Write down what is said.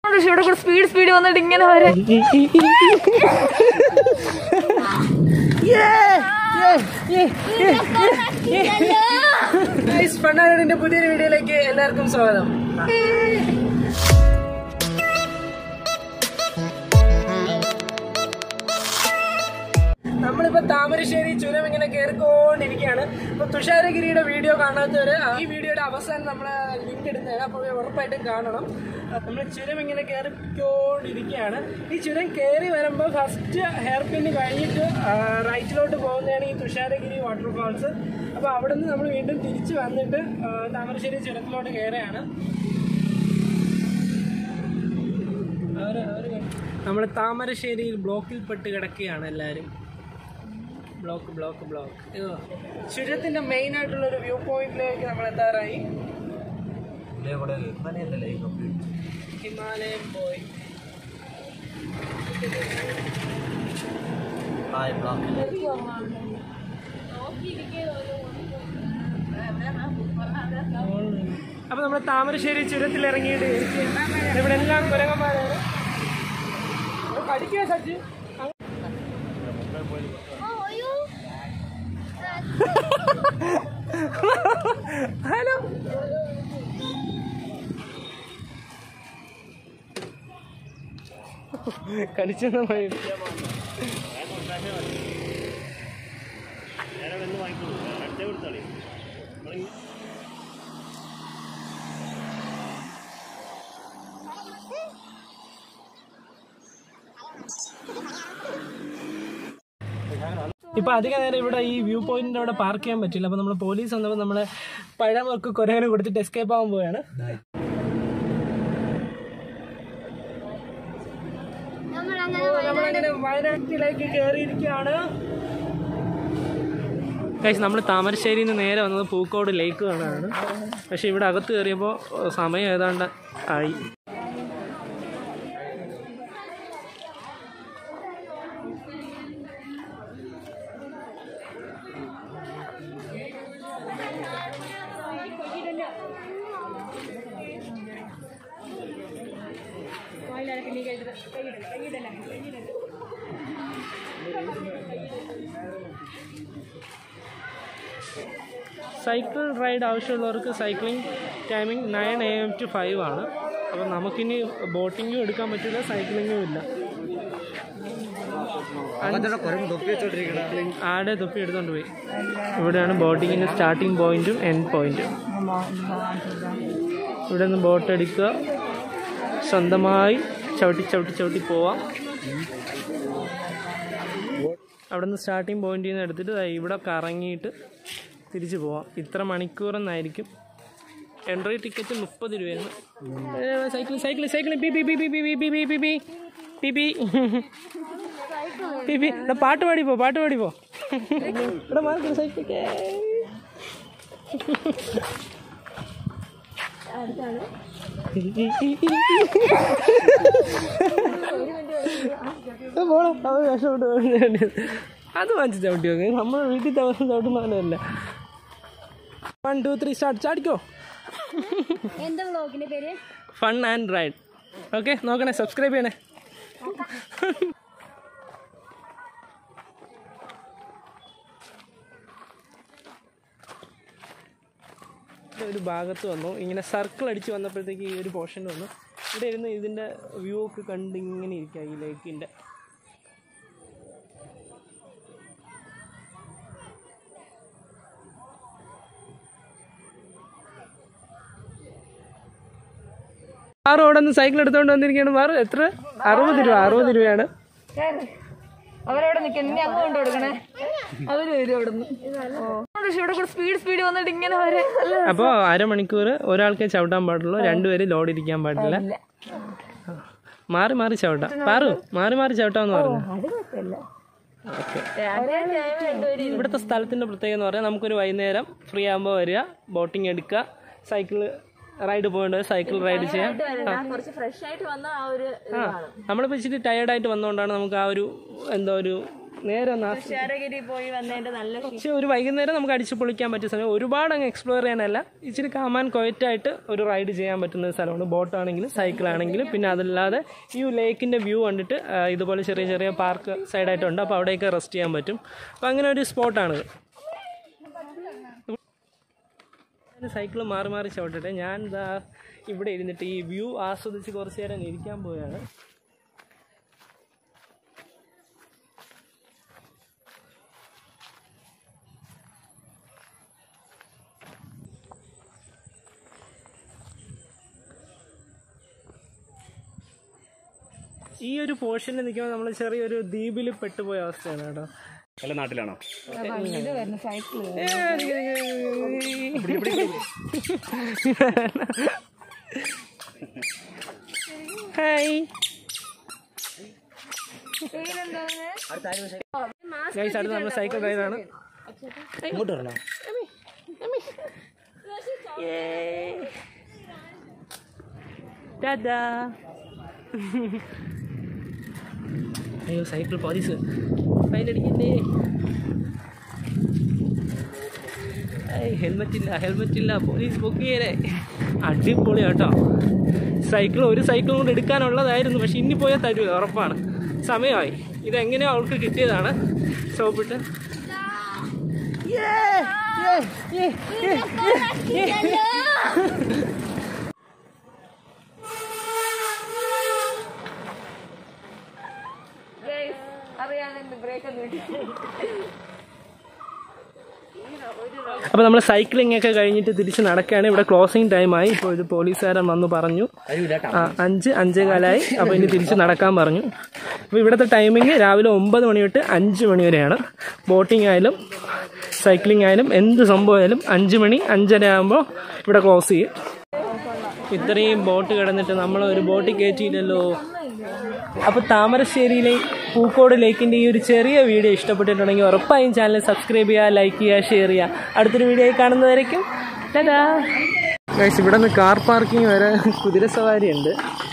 പക്ഷെ ഇവിടെ കൂടെ സ്പീഡ് സ്പീഡ് വന്നിട്ട് ഇങ്ങനെ വരെ ഫണ്ണാരന്റെ പുതിയൊരു വീഡിയോയിലേക്ക് എല്ലാവർക്കും സ്വാഗതം നമ്മളിപ്പോ താമരശ്ശേരി ചുരം ഇങ്ങനെ കയറിക്കൊണ്ടിരിക്കുകയാണ് ഇപ്പൊ തുഷാരഗിരിയുടെ വീഡിയോ കാണാത്തവര് ഈ വീഡിയോയുടെ അവസാനം നമ്മള് ലിങ്ക് ഇടുന്നതാണ് അപ്പോൾ ഉറപ്പായിട്ടും കാണണം നമ്മൾ ചുരം ഇങ്ങനെ കയറിക്കൊണ്ടിരിക്കുകയാണ് ഈ ചുരം കയറി വരുമ്പോൾ ഫസ്റ്റ് ഹെയർ പിന്ന് കഴിഞ്ഞിട്ട് ആ, റൈറ്റിലോട്ട് പോകുന്നതാണ് ഈ തുഷാരഗിരി വാട്ടർഫാൾസ് അപ്പോൾ അവിടെ നിന്ന് നമ്മൾ വീണ്ടും തിരിച്ച് വന്നിട്ട് ആ, താമരശ്ശേരി ചുരത്തിലോട്ട് കയറുകയാണ് നമ്മൾ താമരശ്ശേരിയിൽ ബ്ലോക്കിൽ പെട്ട് കിടക്കുകയാണ് എല്ലാവരും ബ്ലോക്ക് ബ്ലോക്ക് ബ്ലോക്ക് ചുരത്തിന്റെ മെയിൻ ആയിട്ടുള്ള ഒരു വ്യൂ പോയിന്റിലേക്ക് നമ്മൾ എത്താറായി ഹിമാലയം പോയി അപ്പൊ നമ്മൾ താമരശ്ശേരി ചുരത്തിൽ ഇറങ്ങിയിട്ട് ഇരിക്കുകയാണ്. ഇവിടെ എല്ലാം കുരങ്ങന്മാരാണ് കടിക്കുക സച്ച് ഹലോ കടിച്ചെന്ന മഴ ഇപ്പൊ അധിക നേരം ഇവിടെ ഈ വ്യൂ പോയിന്റിന്റെ അവിടെ പാർക്ക് ചെയ്യാൻ പറ്റില്ല അപ്പൊ നമ്മൾ പോലീസ് വന്നപ്പോൾ നമ്മളെ പഴമൊക്കെ കുരങ്ങനെ കൊടുത്തിട്ട് എസ്കേപ്പ് ആവാൻ പോവുകയാണ് നമ്മളങ്ങനെ വയനാട്ടിലേക്ക് കയറിയിരിക്കുകയാണ് കഴിച്ച് നമ്മൾ താമരശ്ശേരിയിൽ നിന്ന് നേരെ വന്നത് പൂക്കോട് ലേക്ക് കാണാനാണ് പക്ഷെ ഇവിടെ അകത്ത് കയറിയപ്പോൾ സമയം ഏതാണ്ട് ആയി സൈക്കിൾ റൈഡ് ആവശ്യമുള്ളവർക്ക് cycling timing nine A M to five ആണ് അപ്പോൾ നമുക്കിനി ബോട്ടിങ്ങും എടുക്കാൻ പറ്റില്ല സൈക്ലിങ്ങും ഇല്ല ആടെ തൊപ്പി എടുത്തോണ്ട് പോയി ഇവിടെയാണ് ബോട്ടിങ്ങിൻ്റെ സ്റ്റാർട്ടിംഗ് പോയിന്റും എൻഡ് പോയിന്റും ഇവിടെ നിന്ന് ബോട്ട് എടുക്കുക സ്വന്തമായി ചവിട്ടി ചവിട്ടി ചവിട്ടി പോവാം അവിടെ നിന്ന് സ്റ്റാർട്ടിംഗ് പോയിന്റിൽ നിന്ന് എടുത്തിട്ട് ദാ ഇവിടെ കറങ്ങിയിട്ട് തിരിച്ചു പോവാം ഇത്ര മണിക്കൂറെന്നായിരിക്കും എൻട്രി ടിക്കറ്റ് മുപ്പത് രൂപയാണ് സൈക്കിൾ സൈക്കിൾ സൈക്കിൾ പി പി പി പി പി പി പി പി പി പി പി പി പി എടാ പാട്ട് പാടി പോ പാട്ട് പാടി പോ ഇവിടെ മാർക്ക് സൈക്കിൾ പോണം അത് കഷ്ടപ്പെട്ട് പോകുന്നതാണ്. അത് വാങ്ങിച്ച് ചവിട്ടി നോക്ക് നമ്മൾ വീട്ടിൽ താമസം ചവിട്ടുന്നതല്ല വൺ ടു ത്രീ സ്റ്റാർട്ട് ചാടിക്കോ എന്താ വ്ളോഗിന്റെ പേര് ഫൺ ആൻഡ് റൈഡ് ഓക്കെ നോക്കണേ സബ്സ്ക്രൈബ് ചെയ്യണേ ഒരു ഭാഗത്ത് വന്നു ഇങ്ങനെ സർക്കിൾ അടിച്ച് വന്നപ്പോഴത്തേക്ക് ഈ ഒരു പോർഷൻ വന്നു ഇവിടെ ഇരുന്ന് ഇതിൻ്റെ വ്യൂ ഒക്കെ കണ്ട് ഇങ്ങനെ ഇരിക്കുക ഈ ലേക്കിൻ്റെ ആ റോഡിൽ നിന്ന് സൈക്കിൾ എടുത്തുകൊണ്ട് വന്നിരിക്കുകയാണ് മാറ് എത്ര അറുപത് രൂപ അറുപത് രൂപയാണ് അവരവിടെ നിൽക്കണം ഇനി അങ്ങ് കൊണ്ടു കൊടുക്കണേ അവര് വരും അവിടെ നിന്ന് പക്ഷെ ഇവിടെ കൂടെ സ്പീഡ് സ്പീഡ് വന്നിട്ട് ഇങ്ങനെ വരെ അപ്പോൾ അരമണിക്കൂർ ഒരാൾക്കേ ചവിട്ടാൻ പാടുള്ളൂ രണ്ടുപേര് ലോഡ് ഇരിക്കാൻ പാടില്ല മാറി മാറി ചവിട്ടാം പാറു മാറി മാറി ചവിട്ടാന്ന് പറഞ്ഞു ഓക്കെ ഇവിടുത്തെ സ്ഥലത്തിന്റെ പ്രത്യേകത എന്ന് പറഞ്ഞാൽ നമുക്കൊരു വൈകുന്നേരം ഫ്രീ ആകുമ്പോൾ വരിക ബോട്ടിംഗ് എടുക്കുക സൈക്കിൾ റൈഡ് പോകേണ്ടത് സൈക്കിൾ റൈഡ് ചെയ്യാം കുറച്ച് ഫ്രഷ് ആയിട്ട് വന്ന ആ ഒരു ആ നമ്മളിപ്പോൾ ഇച്ചിരി ടയേർഡായിട്ട് വന്നുകൊണ്ടാണ് നമുക്ക് ആ ഒരു എന്തോ ഒരു നേരെ ഒന്ന് ആസ്വദിക്കാം. തുഷാരഗിരി പോയി വന്നതിന്റെ നല്ല പക്ഷേ ഒരു വൈകുന്നേരം നമുക്ക് അടിച്ച് പൊളിക്കാൻ പറ്റിയ സമയം ഒരുപാട് അങ്ങ് എക്സ്പ്ലോർ ചെയ്യാനല്ല ഇച്ചിരി കാമാൻ ക്വയറ്റായിട്ട് ഒരു റൈഡ് ചെയ്യാൻ പറ്റുന്ന ഒരു സ്ഥലമാണ് ബോട്ടാണെങ്കിലും സൈക്കിൾ ആണെങ്കിലും പിന്നെ അതല്ലാതെ ഈ ലേക്കിൻ്റെ വ്യൂ കണ്ടിട്ട് ആ, ഇതുപോലെ ചെറിയ ചെറിയ പാർക്ക് സൈഡായിട്ടുണ്ട് അപ്പോൾ അവിടെയൊക്കെ റെസ്റ്റ് ചെയ്യാൻ പറ്റും അപ്പോൾ അങ്ങനെ ഒരു സ്പോട്ടാണിത് സൈക്കിൾ മാറി മാറി ചവിട്ടട്ടെ ഞാൻ ഇതാ ഇവിടെ ഇരുന്നിട്ട് ഈ വ്യൂ ആസ്വദിച്ച് കുറച്ച് നേരം ഇരിക്കാൻ പോവുകയാണ് ഈ ഒരു പോർഷനിൽ നിൽക്കുമ്പോൾ നമ്മൾ ചെറിയൊരു ദ്വീപിൽ പെട്ടുപോയ അവസ്ഥയാണ് കേട്ടോ വല്ല നാട്ടിലാണോ ഇത് വരുന്ന സൈക്കിൾ ഹായ് ഗൈസ് അടുത്ത് നമ്മൾ സൈക്കിൾ റൈഡാണ് ഇങ്ങോട്ട് വരണോ ടാറ്റാ അയ്യോ സൈക്കിൾ പോലീസ് ഫൈൻ അടിക്കണ്ടേ ഹെൽമെറ്റ് ഇല്ല ഹെൽമെറ്റ് ഇല്ല പോലീസ് പൊക്കിയേരെ അടിപൊളി കേട്ടോ സൈക്കിൾ ഒരു സൈക്കിൾ കൊണ്ട് എടുക്കാനുള്ളതായിരുന്നു പക്ഷെ ഇനി പോയാൽ തരുമോ ഉറപ്പാണ് സമയമായി ഇതെങ്ങനെയോ അവൾക്ക് കിട്ടിയതാണ് സോപ്പിട്ട് അറിയാതെ ബ്രേക്ക് ഒന്നും അപ്പോൾ നമ്മൾ സൈക്ലിംഗ് ഒക്കെ കഴിഞ്ഞിട്ട് തിരിച്ച് നടക്കുകയാണ് ഇവിടെ ക്ലോസിംഗ് ടൈമായി ഇപ്പോൾ ഇത് പോലീസുകാരൻ വന്ന് പറഞ്ഞു ആ, അഞ്ച് അഞ്ചേ കാലായി അപ്പോൾ ഇനി തിരിച്ച് നടക്കാൻ പറഞ്ഞു അപ്പോൾ ഇവിടുത്തെ ടൈമിങ് രാവിലെ ഒമ്പത് മണി തൊട്ട് അഞ്ച് മണി വരെയാണ് ബോട്ടിംഗ് ആയാലും സൈക്ലിംഗ് ആയാലും എന്ത് സംഭവമായാലും അഞ്ച് മണി അഞ്ചര ആകുമ്പോൾ ഇവിടെ ക്ലോസ് ചെയ്യും ഇത്രയും ബോട്ട് കിടന്നിട്ട് നമ്മൾ ഒരു ബോട്ടിൽ കയറ്റിയില്ലല്ലോ അപ്പോൾ താമരശ്ശേരിയിലെ പൂക്കോട് ലേക്കിൻ്റെ ഈ ഒരു ചെറിയ വീഡിയോ ഇഷ്ടപ്പെട്ടിട്ടുണ്ടെങ്കിൽ ഉറപ്പായും ചാനൽ സബ്സ്ക്രൈബ് ചെയ്യുക ലൈക്ക് ചെയ്യുക ഷെയർ ചെയ്യുക അടുത്തൊരു വീഡിയോ കാണുന്നതായിരിക്കും ടാറ്റാ ഗൈസ് ഇവിടെ നിന്ന് കാർ പാർക്കിംഗ് വരെ കുതിരസവാരി ഉണ്ട്